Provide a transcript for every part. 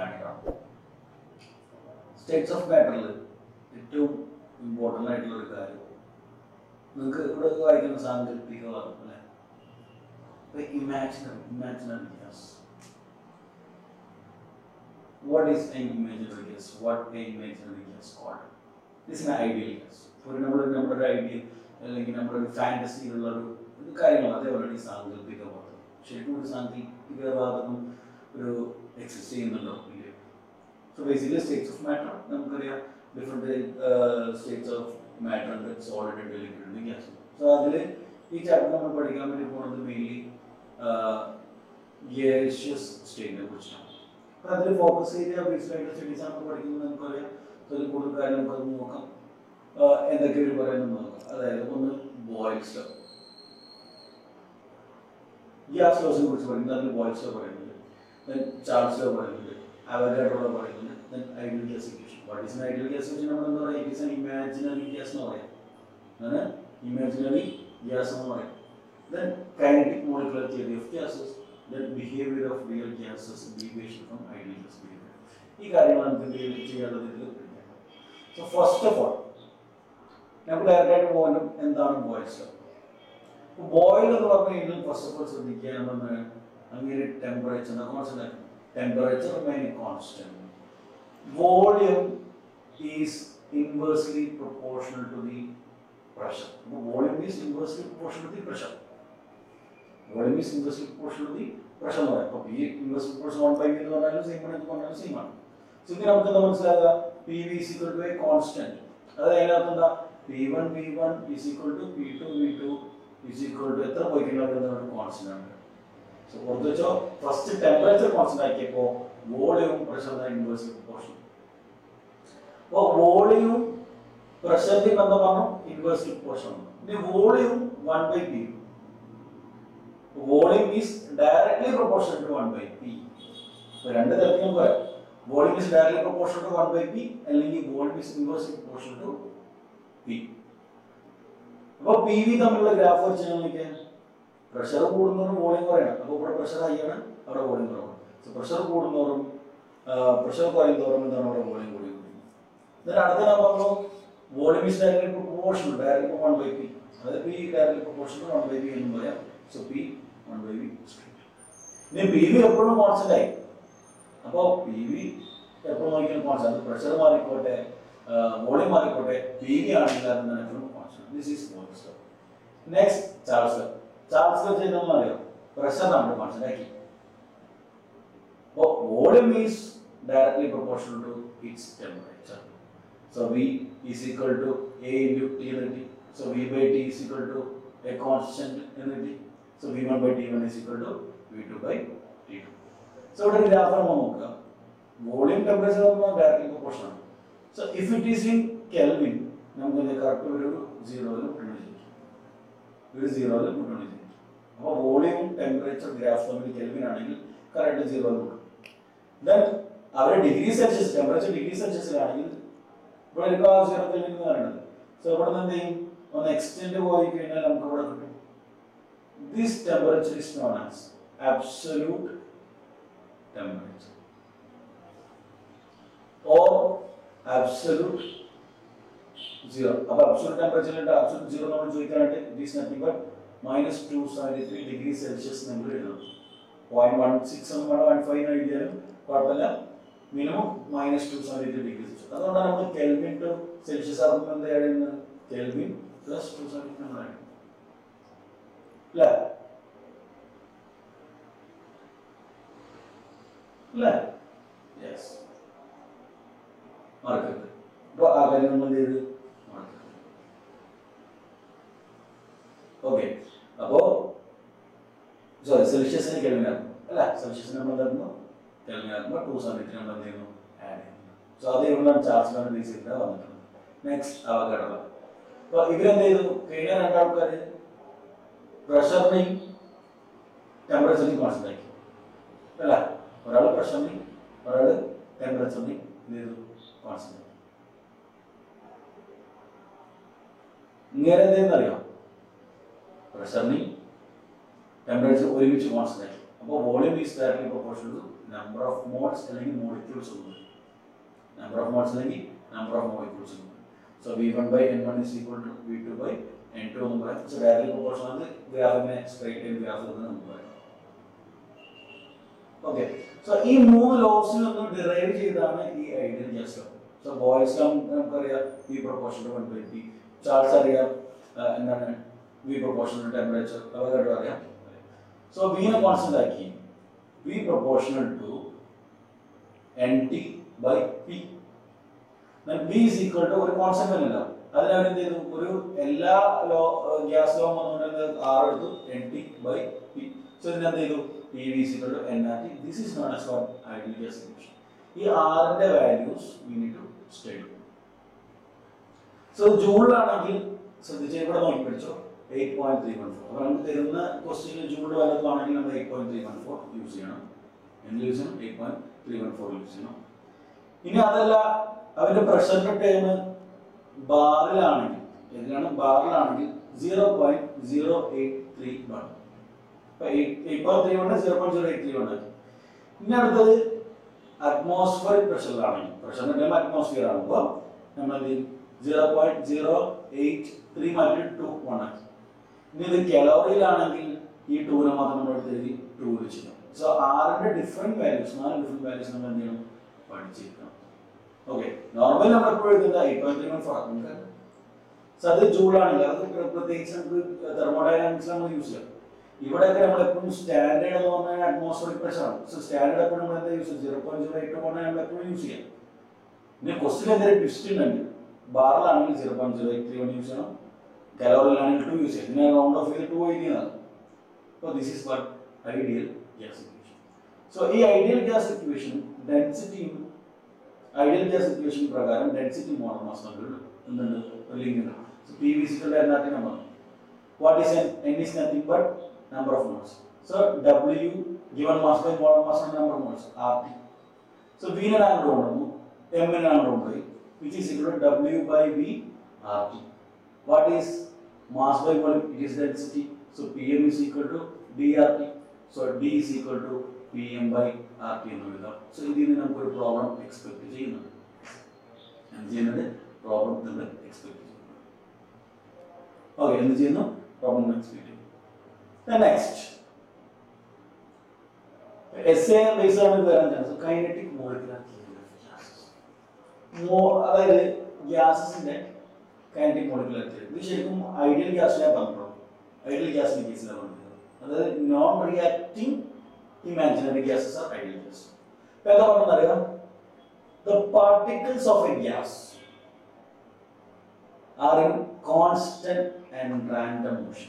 Matter ആണ് States of മാറ്ററിൽ ഏറ്റവും important ആയിട്ടുള്ള ഒരു കാര്യം നിങ്ങൾക്ക് ഇവിടെ വായിക്കുന്ന സാങ്കല്പികമാണ് അല്ലേ imaginary imaginary gas what is an imaginary gas? What a imaginary gas called? This is an ideal gas. ഒരു നമ്മൾ നമ്മുടെ ഒരു ഐഡിയ അല്ലെങ്കിൽ നമ്മുടെ ഒരു ഫാൻറ്റസിയിലുള്ള ഒരു ഒരു കാര്യങ്ങൾ അതേപോലെ ഈ സാങ്കല്പിക വാദം ശരിക്കും ഒരു സാങ്കല്പിക വാദം ഒരു എക്സിസ്റ്റ് ചെയ്യുന്നുണ്ടോ ഇല്ല so basically states of matter നമുക്കറിയാം ഡിഫറെൻറ്റ് സ്റ്റേറ്റ്സ് ഓഫ് മാറ്റർ ഉണ്ട് സോളിഡ് ഉണ്ട് ലിക്വിഡ് ഉണ്ട് ഗ്യാസ് സോ അതിൽ ഈ ചാപ്റ്റർ നമ്മൾ പഠിക്കാൻ വേണ്ടി പോകുന്നത് മെയിൻലി ഗ്യാഷ്യസ് സ്റ്റേറ്റിനെ കുറിച്ചാണ് അപ്പോൾ അതിൽ ഫോക്കസ് ചെയ്ത ബേസ്ഡ് ആയിട്ട് സ്റ്റഡീസ് ആണ് പഠിക്കുന്നത് നമുക്കറിയാം സോ അതിൽ കൂടുതൽ കാര്യം നമുക്കത് നോക്കാം ആഹ് എന്തൊക്കെ ഇവർ പറയുന്നത് നോക്കാം അതായത് ഒന്ന് ബോയ്ൽസ് ലോ ഗ്യാസ് ലോസിനെ കുറിച്ച് പറയുന്നത് അതിൽ ബോയ്ൽസ് ലോ പറയുന്നുണ്ട് ദെൻ ചാൾസ് ലോ പറയുന്നുണ്ട് അവഗാഡ്രോ ലോ പറയുന്നുണ്ട് then ideal gas equation what is ideal gas equation നമ്മൾ എന്താ പറയുക it is an imaginary gas എന്ന് പറയാം അങ്ങനെ ഇമാജിനറി ഗ്യാസ് എന്ന് പറയാം then kinetic molecular theory of gases then behaviour of real gases deviation from ideal gas behaviour ഈ കാര്യങ്ങൾ നമുക്ക് എന്ത് ചെയ്യും- ചെയ്യേണ്ടത് ഇതിൽ സോ ഫസ്റ്റ് ഓഫ് ഓൾ നമുക്ക് ഡയറക്റ്റായിട്ട് പോകാനും എന്താണ് ബോയ്സ് ബോയിൽ എന്ന് പറഞ്ഞു കഴിഞ്ഞാൽ ഫസ്റ്റ് ഓഫ് ഓൾ ശ്രദ്ധിക്കുക നമ്മൾ അങ്ങനെ temperature constant temperature remaining constant volume is inversely proportional to the pressure അപ്പോൾ volume is inversely proportional to the pressure volume is inversely proportional to the pressure എന്ന് പറയാം അപ്പോൾ P inversely proportion one by എന്ന് പറഞ്ഞാലും same ആണ് എന്ന് പറഞ്ഞാലും same ആണ് സോ ഇത് നമുക്ക് എന്താ മനസ്സിലാക്കുക P V is equal to a constant അത് അതിനകത്ത് എന്താ P one P one is equal to P two V two is equal to എത്ര പോയി കഴിഞ്ഞാൽ കോൺസ്റ്റന്റ് ആണ് സോ ഓർത്ത് വെച്ചോ ഫസ്റ്റ് ടെമ്പറേച്ചർ കോൺസ്റ്റന്റ് ആക്കിയപ്പോൾ വോളിയവും പ്രഷറിന്റെ ഇൻവേഴ്സ് പ്രൊപ്പോർഷൻ അപ്പോൾ വോളിയവും പ്രഷറിന്റെ ബന്ധമാണ് ഇൻവേഴ്സ് പ്രൊപ്പോർഷൻ ഇനി volume one by P volume is directly proportion to one by P രണ്ട് തരത്തിലും പറയാം volume is directly proportion to one by P അല്ലെങ്കിൽ volume is inverse proportion to P അപ്പോൾ പി വി തമ്മിലുള്ള ഗ്രാഫ് വെച്ച് നോക്കിയാൽ pressure കൂടുന്നതോറും volume കുറയണം അപ്പോൾ ഇവിടെ പ്രഷർ ഹൈ ആണ് അവിടെ വോളിയം കുറവാണ് സോ പ്രഷർ കൂടുന്നതോറും പ്രഷർ കുറയുന്നതോറും എന്താണ് അവിടെ വോളിയം കൂടി കൂടി എന്നിട്ട് അടുത്ത ഞാൻ പറഞ്ഞു volume is directly proportion directly one by P അതായത് P directly proportion one by P എന്ന് പറയാം so P one by P ഇനി പി വി എപ്പോഴും കോൺസ്റ്റന്റ് ആയി അപ്പോൾ പി വി എപ്പോഴും നോക്കിയാൽ കോൺസ്റ്റന്റ് പ്രഷർ മാറിക്കോട്ടെ വോളിയം മാറിക്കോട്ടെ പി വി ആണെങ്കിൽ അത് എപ്പോഴും constant this is constant next Charles Charles ചെയ്തെന്ന് അറിയാം പ്രഷർ നമ്മൾ കോൺസ്റ്റന്റ് ആക്കി അപ്പോൾ volume is directly proportional to its temperature so V is equal to a into T എന്ന് കിട്ടി so V by T is equal to a constant എന്ന് കിട്ടി so V one by T one is equal to V two by T two so ഇവിടെ graph നമ്മൾ നോക്കുക volume temperature directly proportion ആണ് so if it is in kelvin നമുക്ക് correct ഒരു സീറോയിൽ മുട്ടുകൊണ്ടിരിക്കും ഒരു സീറോയിൽ മുട്ടുകൊണ്ടിരിക്കും അപ്പോൾ വോളിയവും ടെമ്പറേച്ചർ ഗ്രാഫ് തമ്മിൽ കെൽവിൻ ആണെങ്കിൽ കറക്റ്റ് സീറോയിൽ മുട്ടും ദെൻ അവർ ഡിഗ്രി സെൽഷ്യസ് ടെമ്പറേച്ചർ ഡിഗ്രി സെൽഷ്യസിലാണെങ്കിൽ ഇവിടെ ഇപ്പോൾ സീറോ കെൽവിൻ എന്ന് പറയുന്നത് സോ ഇവിടെ നിന്ന് എന്ത് ചെയ്യും ഒന്ന് എക്സ്റ്റെൻഡ് പോയി കഴിഞ്ഞാൽ നമുക്ക് ഇവിടെ കിട്ടും this temperature is known as absolute temperature or absolute zero. അപ്പോൾ absolute temperature ഉണ്ട് absolute zero നമ്മൾ ചോദിക്കാനായിട്ട് it is nothing but minus two seventy three degree Celsius നമ്മൾ എഴുതണം പോയിന്റ് വൺ സിക്സ് എന്ന് വേണം വൺ ഫൈവ് എഴുതിയാലും കുഴപ്പമില്ല minimum minus two seventy three degree Celsius അതുകൊണ്ടാണ് നമ്മൾ കെൽവിൻ ടു സെൽഷ്യസ് ആകുമ്പോൾ എന്താ എഴുതുന്നത് കെൽവിൻ പ്ലസ് ടു സെവൻറ്റി നമ്മൾ എഴുതും അല്ലേ അല്ലേ യെസ് മറക്കരുത് അപ്പോൾ ആ കാര്യം നമ്മൾ എന്ത് ചെയ്ത് മറക്കരുത് ഓക്കെ അപ്പോൾ സോറി സെൽഷ്യസിന് കെൽവിനാകും അല്ല സെൽഷ്യസിന് നമ്മൾ എന്തായിരുന്നു കെൽവിനാകുമ്പോൾ ടു സെവൻറ്റി നമ്മൾ എന്ത് ചെയ്യുന്നു ആഡ് ചെയ്യുന്നു സോ അത് ഇവിടുന്ന് ചാർജ് ബാൻഡ് ബേസിക്കിലാണ് വന്നിട്ടുണ്ട് നെക്സ്റ്റ് അവഘടന അപ്പോൾ ഇവരെന്ത് ചെയ്തു കഴിഞ്ഞ രണ്ടാൾക്കാർ പ്രഷറിനെയും ടെമ്പറേച്ചറിനെയും കോൺസെൻട്രേറ്റ് ആക്കി അല്ല ഒരാൾ പ്രഷറിനെയും ഒരാൾ ടെമ്പറേച്ചറിനെയും എന്ത് ചെയ്തു കോൺസെൻട്രേറ്റ് ഇങ്ങനെ എന്തെന്നറിയാം പ്രഷറിനെയും ടെമ്പറേച്ചർ ഒരുമിച്ച് കോൺസെൻട്രേറ്റ് അപ്പോൾ volume is directly proportion to number of moles അല്ലെങ്കിൽ മോളിക്യൂൾസ് ഉണ്ട് നമ്പർ ഓഫ് മോൾസ് അല്ലെങ്കിൽ നമ്പർ ഓഫ് മോളിക്യൂൾസ് ഉണ്ട് so V one by N one is equal to V two by N two എന്ന് പറയാം so directly proportion ആണ് ഗ്രാഫിനെ straight line graph എന്ന് നമുക്ക് പറയാം ഓക്കെ സോ ഈ മൂന്ന് ലോസിൽ നിന്ന് ഡിറൈവ് ചെയ്താണ് ഈ ideal gas law so Boyle's law നമുക്കറിയാം V proportion to one by P Charles അറിയാം ആ, എന്താണ് വി പ്രൊപ്പോർഷൻ ടു ടെമ്പറേച്ചർ അവരുടെ അറിയാം സോ വിനെ കോൺസ്റ്റന്റ് ആക്കി V proportional to N T by P B is equal to ഒരു കോൺസ്റ്റന്റ് അല്ലല്ലോ അതിനവർ എന്ത് ചെയ്തു ഒരു എല്ലാ ലോ ഗ്യാസ് ലോ വന്നുകൊണ്ട് ആർ എടുത്തു N T by P so ഇതിന് എന്ത് ചെയ്തു P V is equal to N R T this is known as what ideal gas equation ഈ ആറിന്റെ values we need to study so ജൂളിലാണെങ്കിൽ ശ്രദ്ധിച്ച് ഇവിടെ നോക്കി പഠിച്ചോ eight point three one four അപ്പോൾ നമുക്ക് തരുന്ന ക്വസ്റ്റ്യനിൽ ജൂളിൽ വല്ലതുമാണെങ്കിൽ നമ്മൾ eight point three one four use ചെയ്യണം എന്ത് യൂസ് ചെയ്യണം eight point three one four use ചെയ്യണം ഇനി അതല്ല അവന്റെ പ്രഷറിന്റെ ടേം ബാറിലാണെങ്കിൽ ഇതിലാണ് ബാറിലാണെങ്കിൽ zero point zero eight three one ഇപ്പൊ eight point three one zero point zero eight three one ഇനി അടുത്തത് അറ്റ്മോസ്ഫിയറിക് പ്രഷറിലാണെങ്കിൽ പ്രഷറിന്റെ ടേം അറ്റ്മോസ്ഫിയർ ആകുമ്പോൾ നമ്മൾ എന്ത് ചെയ്യും zero point zero eight three മാറ്റി ടു വൺ ആക്കി ഇനി ഇത് കലോറിയിലാണെങ്കിൽ ഈ ടൂനെ മാത്രം നമ്മൾ എടുത്ത് എഴുതി ടൂ വെച്ചിരിക്കണം സോ ആറിന്റെ ഡിഫറെന്റ് വാല്യൂസ് നാല് ഡിഫറെന്റ് വാല്യൂസ് നമ്മൾ എന്ത് ചെയ്യണം പഠിച്ചിരിക്കണം ഓക്കെ നോർമലി നമ്മൾ എപ്പോഴും എഴുതുന്നത് eight point three one four നമുക്ക് സോ അത് ജൂളാണെങ്കിൽ അത് പ്ര- പ്രത്യേകിച്ച് നമുക്ക് തെർമോഡൈനാമിക്സ് നമ്മൾ യൂസ് ചെയ്യാം ഇവിടെയൊക്കെ നമ്മൾ എപ്പോഴും സ്റ്റാൻഡേർഡ് എന്ന് പറഞ്ഞാൽ അറ്റ്മോസ്ഫിയറിക് പ്രഷർ ആണ് സോ സ്റ്റാൻഡേർഡ് എപ്പോഴും നമ്മൾ എന്താ use zero point zero eight point നമ്മൾ എപ്പോഴും യൂസ് ചെയ്യാം പിന്നെ ക്വസ്റ്റിൽ എന്തെങ്കിലും ട്വിസ്റ്റ് ഉണ്ടെങ്കിൽ ബാറിലാണെങ്കിൽ zero point zero eight three one use ചെയ്യണം കലോറിലാണെങ്കിൽ ടു യൂസ് ചെയ്യും ഇതിനെ റൗണ്ട് ഓഫ് ചെയ്ത് ടു എഴുതിയതാണ് അപ്പോൾ this is what ideal gas equation so ഈ ideal gas equation density ideal gas equation പ്രകാരം ഡെൻസിറ്റി മോണർ മാസ് തമ്മിൽ എന്തുണ്ട് ഒരു ലിങ്ക് ഉണ്ട് പി വി സികളുടെ എന്നാത്തി number what is N N is nothing but number of moles so W given mass by molar mass number of moles R T so വീനെ അങ്ങോട്ട് കൊണ്ടുവന്നു എമ്മിനെ അങ്ങോട്ട് കൊണ്ടുപോയി which is equal W by V R T what is mass by volume it is density so pm is equal to drt so d is equal to pm by rt എന്ന് എഴുതാം so ഇതിൽ നിന്ന് നമുക്ക് ഒരു problem expect ചെയ്യുന്നുണ്ട് എന്ത് ചെയ്യുന്നത് problem നമ്മൾ എക്സ്പെക്ട് ചെയ്യുന്നു ഓക്കെ എന്ത് ചെയ്യുന്നു പ്രോബ്ലം എക്സ്പെക്ട് ചെയ്യുന്നു നെക്സ്റ്റ് എസ് എ ബേസ് ആണ് വരാൻ ചാൻസ് കൈനറ്റിക് മോളിക്കുലർ അതായത് ഗ്യാസസിന്റെ കൈനറ്റിക് മോളിക്കുലർ തിയറി ഇത് ശരിക്കും ഐഡിയൽ ഗ്യാസിനെ പറഞ്ഞിട്ടുള്ളൂ ഐഡിയൽ ഗ്യാസിന്റെ കേസിലാണ് പറഞ്ഞത് അതായത് non reacting imaginary gases are ideal gas ഇപ്പൊ എന്താ പറഞ്ഞറിയാം the particles of a gas are in constant and random motion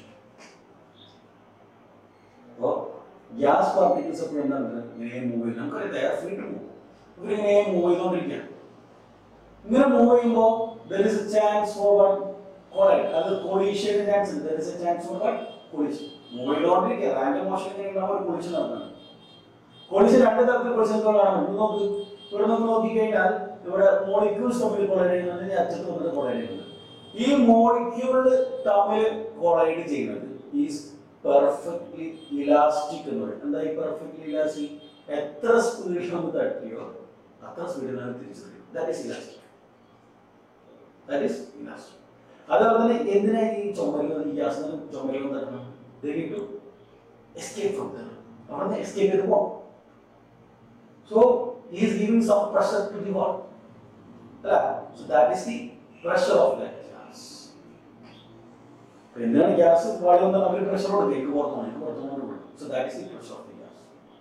അപ്പോൾ ഗ്യാസ് പാർട്ടിക്കിൾസ് എപ്പോഴും എന്താണ് ഇങ്ങനെ മൂവ് ചെയ്യുന്നത് നമുക്കറിയാം എയർ ഫ്രീ ടു മൂവ് ഇവരിങ്ങനെ മൂവ് ചെയ്തുകൊണ്ടിരിക്കുകയാണ് ഇങ്ങനെ മൂവ് ചെയ്യുമ്പോൾ there is a chance for what collide അത് കൊളീഷൻ ചാൻസ് ഉണ്ട് there is a chance for what collision move ചെയ്തുകൊണ്ടിരിക്കുക റാൻഡം മോഷൻ ഉണ്ടാവും ഒരു കൊളീഷൻ നടക്കണം കൊളീഷൻ രണ്ട് തരത്തിൽ കൊളീഷൻ കാണാം ഇവിടെ നോക്ക് ഇവിടെ നമുക്ക് നോക്കിക്കഴിഞ്ഞാൽ ഇവിടെ മോളിക്യൂൾസ് തമ്മിൽ കൊളൈഡ് ചെയ്യുന്നത് അറ്റത്ത് തമ്മിൽ കൊളൈഡ് ചെയ്യുന്നത് ഈ മോളിക്യൂള് തമ്മിൽ കൊളൈഡ് ചെയ്യുന്നത് ഈസ് പെർഫെക്റ്റ്ലി ഇലാസ്റ്റിക് എന്ന് പറയും എന്താ ഈ പെർഫെക്റ്റ്ലി ഇലാസ്റ്റിക് എത്ര സ്പീഡിൽ നമുക്ക് തട്ടിയോ അത്ര സ്പീഡിൽ നമുക്ക് തിരിച്ചറിയും that is elastic that is elastic അതുപോലെ തന്നെ എന്തിനാ ഈ ചുമരിൽ ഈ ഗ്യാസിന് ചുമരിൽ തട്ടണം ടു എസ്കേപ്പ് ഫ്രം ദർ അവിടെ നിന്ന് എസ്കേപ്പ് ചെയ്ത് പോകാം so is giving some pressure to the wall അല്ല so that is the pressure of that gas എന്തിനാണ് ഗ്യാസ് വാളി വന്നാൽ അവർ പ്രഷർ കൊടുക്കുക എനിക്ക് പുറത്തു എനിക്ക് പുറത്തു കൊടുക്കും so that is the pressure of the gas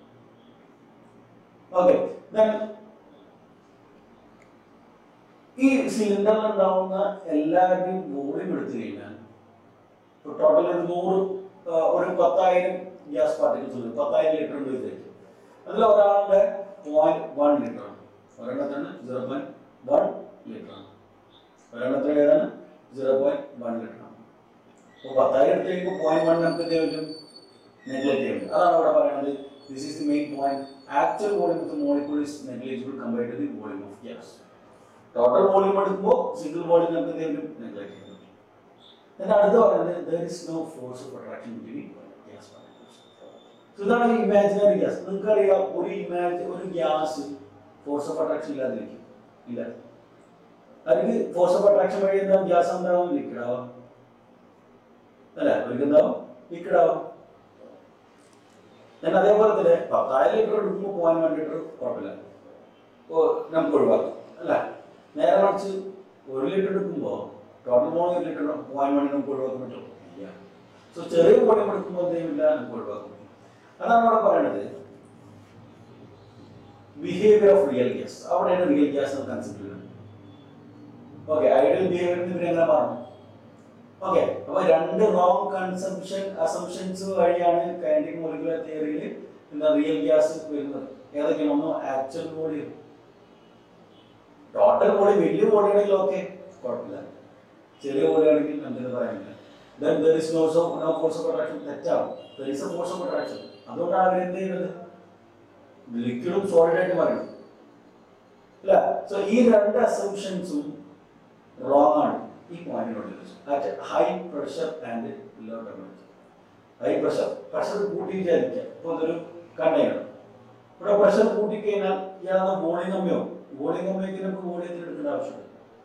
okay then ഈ സിലിണ്ടറിൽ ഉണ്ടാവുന്ന എല്ലാവരുടെയും വോളിയം എടുത്തു കഴിഞ്ഞാൽ ടോട്ടൽ ഒരു നൂറ് ആ, ഒരു പത്തായിരം ഗ്യാസ് പാർട്ടിക്കിൾസ് ഉണ്ട് പത്തായിരം ലിറ്റർ ഉണ്ട് വിചാരിക്കും അതിൽ ഒരാളുടെ പോയിന്റ് വൺ ലിറ്റർ ആണ് ഒരെണ്ണത്തിന് സീറോ പോയിന്റ് വൺ ലിറ്റർ ആണ് ഒരെണ്ണത്തിന് ഏതാണ് സീറോ പോയിന്റ് വൺ ലിറ്റർ ആണ് അപ്പോൾ പത്തായിരം എടുത്ത് കഴിയുമ്പോൾ പോയിന്റ് വൺ നമുക്ക് എന്ത് ചെയ്യാൻ പറ്റും നെഗ്ലക്ട് ചെയ്യാൻ പറ്റും അതാണ് അവിടെ പറയുന്നത് this is the main point actual volume of the molecule is negligible compared to the volume of gas total volume എടുക്കുമ്പോൾ സിംഗിൾ വോളിയം നമുക്ക് എന്ത് ചെയ്യാൻ പറ്റും നെഗ്ലക്ട് ചെയ്യാൻ പറ്റും എന്നിട്ട് അടുത്ത് പറയുന്നത് there is no force of attraction between gas particles So ഇതാണ് ഇമാജിനറി ഗ്യാസ് നിങ്ങൾക്കറിയാം ഒരു ഇമാജ് ഒരു ഗ്യാസ് ഫോഴ്സ് ഓഫ് അട്രാക്ഷൻ ഇല്ലാതിരിക്കും ഇല്ല അല്ലെങ്കിൽ ഫോഴ്സ് ഓഫ് അട്രാക്ഷൻ വഴി എന്താവും ഗ്യാസ് എന്താവും ലിക്വിഡ് ആവാം അല്ല ഒരിക്കൽ എന്താവും ലിക്വിഡ് ആവാം ഞാൻ അതേപോലെ തന്നെ പത്തായിരം ലിറ്റർ എടുക്കുമ്പോൾ പോകാൻ വേണ്ടിയിട്ട് കുഴപ്പമില്ല ഓ നമുക്ക് ഒഴിവാക്കാം അല്ല നേരെ മറിച്ച് ഒരു ലിറ്റർ എടുക്കുമ്പോൾ ടോട്ടൽ മൂന്ന് ലിറ്റർ പോകാൻ വേണ്ടി നമുക്ക് ഒഴിവാക്കാൻ പറ്റും ഇല്ല സോ ചെറിയ വോളിയം എടുക്കുമ്പോൾ എന്തെയ്യില്ല നമുക്ക് ഒഴിവാക്കാൻ പറ്റും അതാണ് അവിടെ പറയണത് ബിഹേവിയർ ഓഫ് റിയൽ ഗ്യാസ് അവിടെയാണ് റിയൽ ഗ്യാസ് എന്ന് കൺസെപ്റ്റ് വരുന്നത് ഓക്കെ ഐഡിയൽ ബിഹേവിയർ ഇവരെങ്ങനെ പറഞ്ഞു ഓക്കെ അപ്പൊ രണ്ട് റോങ് കൺസംഷൻ അസംഷൻസ് വഴിയാണ് കൈനറ്റിക് മോളിക്കുലർ തിയറിയിൽ എന്താ റിയൽ ഗ്യാസ് വരുന്നത് ഏതൊക്കെയാണ് ഒന്ന് ആക്ച്വൽ വോളിയം ടോട്ടൽ വോളിയം വലിയ വോളിയാണെങ്കിൽ ഓക്കെ കുഴപ്പമില്ല ചെറിയ വോളിയാണെങ്കിൽ എന്തെങ്കിലും പറയാനില്ല then there is nose of no force of attraction തെറ്റാവും there is a force of attraction അതുകൊണ്ടാണ് അവർ എന്ത് ചെയ്യുന്നത് ലിക്വിഡും സോളിഡ് ആയിട്ട് പറയുന്നത് അല്ല സോ ഈ രണ്ട് അസംഷൻസും റോങ് ആണ് ഈ പോയിന്റിനുള്ളിൽ at high pressure and low temperature high pressure pressure കൂട്ടി വിചാരിക്കുക ഇപ്പോൾ ഇതൊരു കണ്ടെയ്നർ ഇവിടെ പ്രഷർ കൂട്ടിക്കഴിഞ്ഞാൽ ഇയാളെ വോളിയം കമ്മിയോ വോളിയം കമ്മിയൊക്കെ നമുക്ക് വോളിയത്തിൽ എടുക്കേണ്ട ആവശ്യമുണ്ട്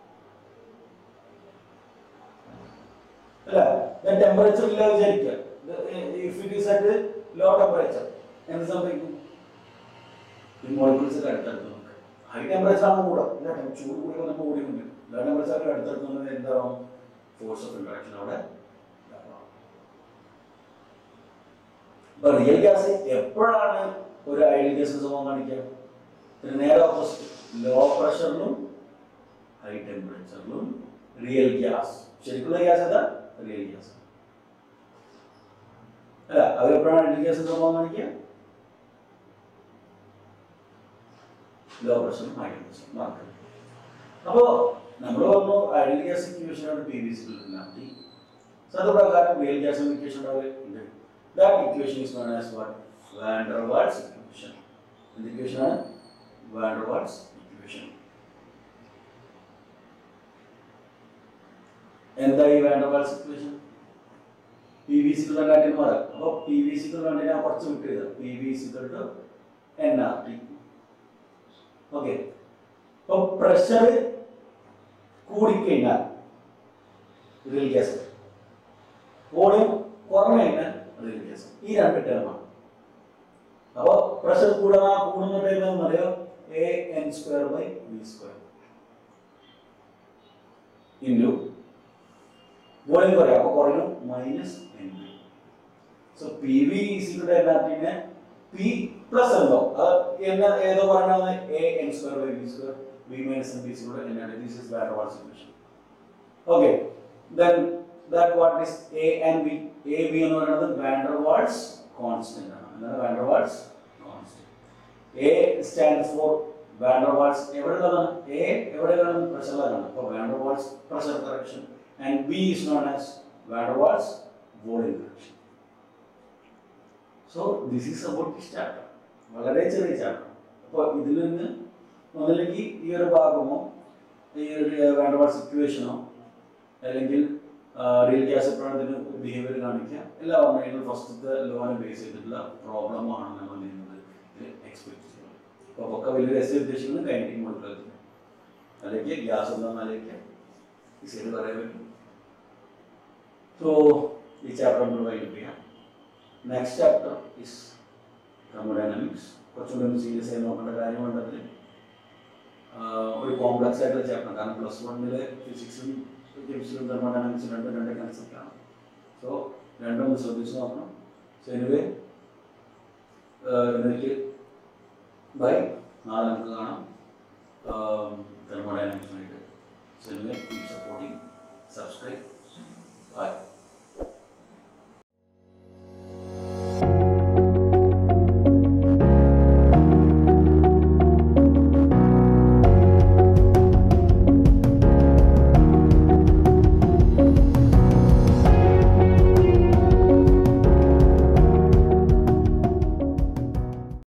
അല്ല ഞാൻ ടെമ്പറേച്ചർ ഇല്ല വിചാരിക്കുക if it is at low temperature എന്ത് സംഭവിക്കും ഈ മോളിക്യൂൾസ് അടുത്തടുത്ത് നമുക്ക് ഹൈ ടെമ്പറേച്ചർ ആണ് കൂടാ ഇല്ല ടെം- ചൂട് കൂടി നമുക്ക് ഓടി ഉണ്ട് ലോ ടെമ്പറേച്ചർ അടുത്തടുത്ത് നമുക്ക് എന്താവും ഫോഴ്സ് ഓഫ് ഇൻട്രാക്ഷൻ അവിടെ ഉണ്ടാവും. അപ്പൊ റിയൽ ഗ്യാസ് എപ്പോഴാണ് ഒരു ഐഡിയൽ ഗ്യാസ് സ്വഭാവം കാണിക്കുക ഇതിന് നേരെ ഓപ്പോസിറ്റ് ലോ പ്രഷറിലും ഹൈ ടെമ്പറേച്ചറിലും റിയൽ ഗ്യാസ് ശരിക്കുള്ള ഗ്യാസ് ഏതാ റിയൽ ഗ്യാസ് അല്ല അവരെപ്പോഴാണ് ഐഡിയൽ ഗ്യാസ് സ്വഭാവം കാണിക്കുക ലോ പ്രഷറും ഹൈ ടെമ്പറേച്ചറും മാർക്ക് അപ്പോൾ നമ്മൾ പറഞ്ഞു ഐഡിയൽ ഗ്യാസ് ഇക്വേഷനാണ് പി വി സി നടത്തി സോ അത് പ്രകാരം റിയൽ ഗ്യാസ് ഇക്വേഷൻ ഉണ്ട് that equation is known as what van der Waals equation എന്ത് ഇക്വേഷൻ ആണ് വാൻഡർ വാൾസ് ഇക്വേഷൻ എന്താ ഈ van der Waals equation P V C രണ്ടായിരത്തി പറയാം അപ്പോൾ പി വി സി രണ്ടിനെ കുറച്ച് വിട്ട് ചെയ്താൽ P V C to N R T okay അപ്പൊ പ്രഷർ കൂടിക്കഴിഞ്ഞാൽ റിയൽ ഗ്യാസ് വോളിയം കുറഞ്ഞു കഴിഞ്ഞാൽ റിയൽ ഗ്യാസ് ഈ രണ്ട് ടേമാണ് അപ്പോൾ പ്രഷർ കൂടുന്ന കൂടുന്ന ടൈം എന്ന് പറയുക A N square by V square into volume കുറയും അപ്പോൾ കുറയും minus N B so P V ഈസിയുടെ എല്ലാത്തിനെ പി പ്ലസ് എന്തോ അത് എന്ന ഏതോ പറയുന്നത് A N square by B square B minus N B സിയുടെ എന്നാണ് this is van der Waals equation okay then that what is A and B A B എന്ന് പറയുന്നത് വാൻഡർ വാൾസ് കോൺസ്റ്റന്റ് ആണ് എന്താണ് van der Waals constant A stands four Vander Waals എവിടെയുള്ളതാണ് A എവിടെയാണ് പ്രഷറിലാണ് അപ്പോൾ van der Waals pressure correction and B is known as van der Waals volume correction so this is about this chapter വളരെ ചെറിയ chapter അപ്പോൾ ഇതിൽ നിന്ന് ഒന്നില്ലെങ്കിൽ ഈ ഒരു ഭാഗമോ ഈ ഒരു വേണ്ട സിറ്റുവേഷനോ അല്ലെങ്കിൽ റിയൽ ഗ്യാസ് പ്രകടനത്തിന് ബിഹേവിയർ കാണിക്കുക എല്ലാം ഓർമ്മയിൽ ഫസ്റ്റത്തെ ലോനെ ബേസ് ചെയ്തിട്ടുള്ള പ്രോബ്ലമാണ് നമ്മൾ ചെയ്യുന്നത് എക്സ്പെക്ട് ചെയ്യുന്നത് അപ്പോൾ ഒക്കെ വലിയൊരു എസ് ഉദ്ദേശിക്കുന്നത് കൈൻഡിങ് കൊടുക്കുന്നത് അല്ലെങ്കിൽ ഗ്യാസ് എന്താണെന്ന് അല്ലെങ്കിൽ ഈ സൈഡ് പറയാൻ പറ്റും സോ ഈ ചാപ്റ്റർ നമ്മൾ വൈകിട്ട് ചെയ്യാം നെക്സ്റ്റ് ചാപ്റ്റർ ഇസ് തെർമോഡൈനാമിക്സ് കുറച്ചുകൂടി ഒന്ന് സീരിയസ് ആയി നോക്കേണ്ട കാര്യമുണ്ട് അതിൽ ഒരു കോംപ്ലക്സ് ആയിട്ടുള്ള ചാപ്റ്റർ കാരണം പ്ലസ് വണ്ണിലെ ഫിസിക്സും കെമിസ്ട്രിയും തെർമോഡൈനാമിക്സും രണ്ടും രണ്ട് കൺസെപ്റ്റാണ് സോ രണ്ടും ഒന്ന് ശ്രദ്ധിച്ച് നോക്കണം സോ എനിവേ ഇന്നേക്ക് ബൈ നാളെ നമുക്ക് കാണാം തെർമോഡൈനാമിക്സിനായിട്ട് so anyway keep supporting subscribe